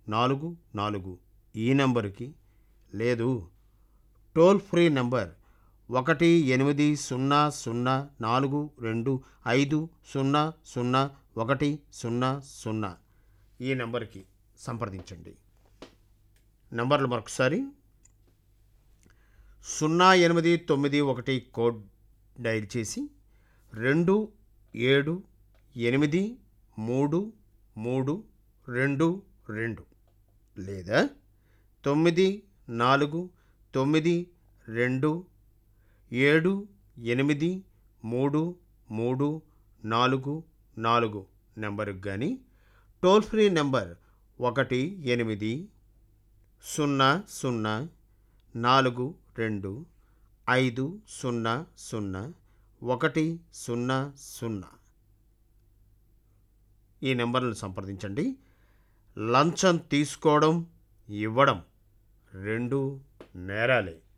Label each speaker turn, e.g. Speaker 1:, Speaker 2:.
Speaker 1: నాలుగు నాలుగు ఈ నెంబర్కి లేదు టోల్ ఫ్రీ నెంబర్ ఒకటి ఎనిమిది సున్నా సున్నా నాలుగు రెండు ఐదు సున్నా సున్నా ఒకటి సున్నా సున్నా ఈ నెంబర్కి సంప్రదించండి నెంబర్లు మరొకసారి సున్నా ఎనిమిది తొమ్మిది ఒకటి కోడ్ డైల్ చేసి రెండు ఏడు ఎనిమిది మూడు మూడు రెండు రెండు లేదా తొమ్మిది నాలుగు తొమ్మిది రెండు ఏడు ఎనిమిది మూడు మూడు నాలుగు నాలుగు నెంబరుకు కానీ టోల్ ఫ్రీ నెంబర్ ఒకటి ఎనిమిది సున్నా సున్నా నాలుగు రెండు ఐదు సున్నా సున్నా ఒకటి సున్నా సున్నా ఈ నెంబర్లను సంప్రదించండి లంచం తీసుకోవడం ఇవ్వడం రెండు నేరాలే